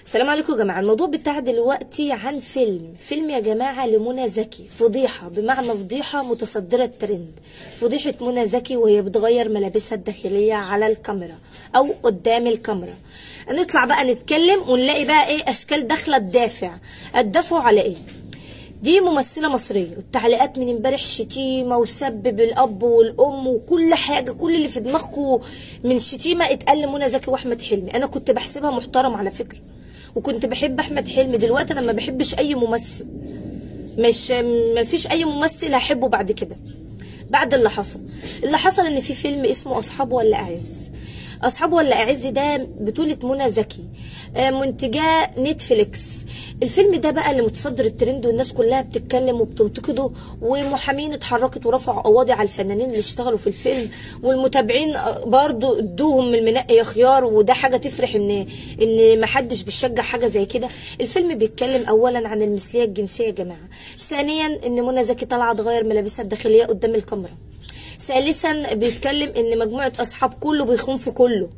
السلام عليكم يا جماعه الموضوع بتاع دلوقتي عن فيلم فيلم يا جماعه لمنى زكي فضيحه بمعنى فضيحه متصدره الترند فضيحه منى زكي وهي بتغير ملابسها الداخليه على الكاميرا او قدام الكاميرا نطلع بقى نتكلم ونلاقي بقى ايه اشكال داخله تدافع الدفع على ايه دي ممثلة مصرية والتعليقات من امبارح شتيمة وسبب الأب والأم وكل حاجة كل اللي في دماغكم من شتيمة اتقال لمنى زكي وأحمد حلمي أنا كنت بحسبها محترم على فكرة وكنت بحب أحمد حلمي دلوقتي أنا ما بحبش أي ممثل مش ما فيش أي ممثل هحبه بعد كده بعد اللي حصل اللي حصل إن في فيلم اسمه أصحاب ولا أعز أصحاب ولا أعز ده بطولة منى زكي منتجاه نتفليكس الفيلم ده بقى اللي متصدر الترند والناس كلها بتتكلم وبتنتقده ومحامين اتحركت ورفعوا قواضي على الفنانين اللي اشتغلوا في الفيلم والمتابعين برضو ادوهم من المنقي يا خيار وده حاجه تفرح ان ان ما حدش بيشجع حاجه زي كده الفيلم بيتكلم اولا عن المثليه الجنسيه يا جماعه ثانيا ان منى زكي طالعه تغير ملابسها الداخليه قدام الكاميرا ثالثا بيتكلم ان مجموعه اصحاب كله بيخون في كله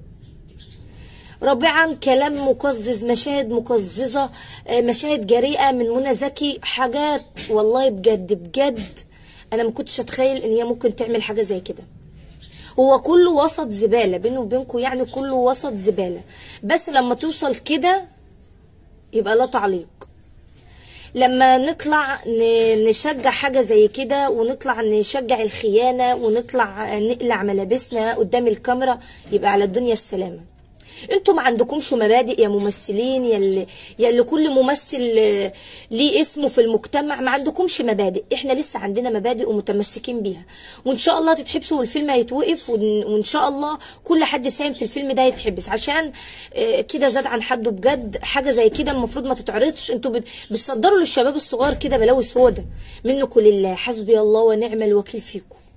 رابعا كلام مقزز مشاهد مقززة مشاهد جريئة من منى زكي حاجات والله بجد بجد انا ما كنتش اتخيل ان هي ممكن تعمل حاجة زي كده هو كله وسط زبالة بينه وبينكم يعني كله وسط زبالة بس لما توصل كده يبقى لا تعليق لما نطلع نشجع حاجة زي كده ونطلع نشجع الخيانة ونطلع نقلع ملابسنا قدام الكاميرا يبقى على الدنيا السلامة انتوا ما عندكمش مبادئ يا ممثلين يا اللي, يا اللي كل ممثل ليه اسمه في المجتمع ما عندكمش مبادئ احنا لسه عندنا مبادئ ومتمسكين بيها وان شاء الله تتحبسوا والفيلم هيتوقف وان شاء الله كل حد ساهم في الفيلم ده يتحبس عشان كده زاد عن حده بجد حاجه زي كده المفروض ما تتعرضش انتوا بتصدروا للشباب الصغار كده بلاوي سودا منكم لله حسبي الله ونعم الوكيل فيكم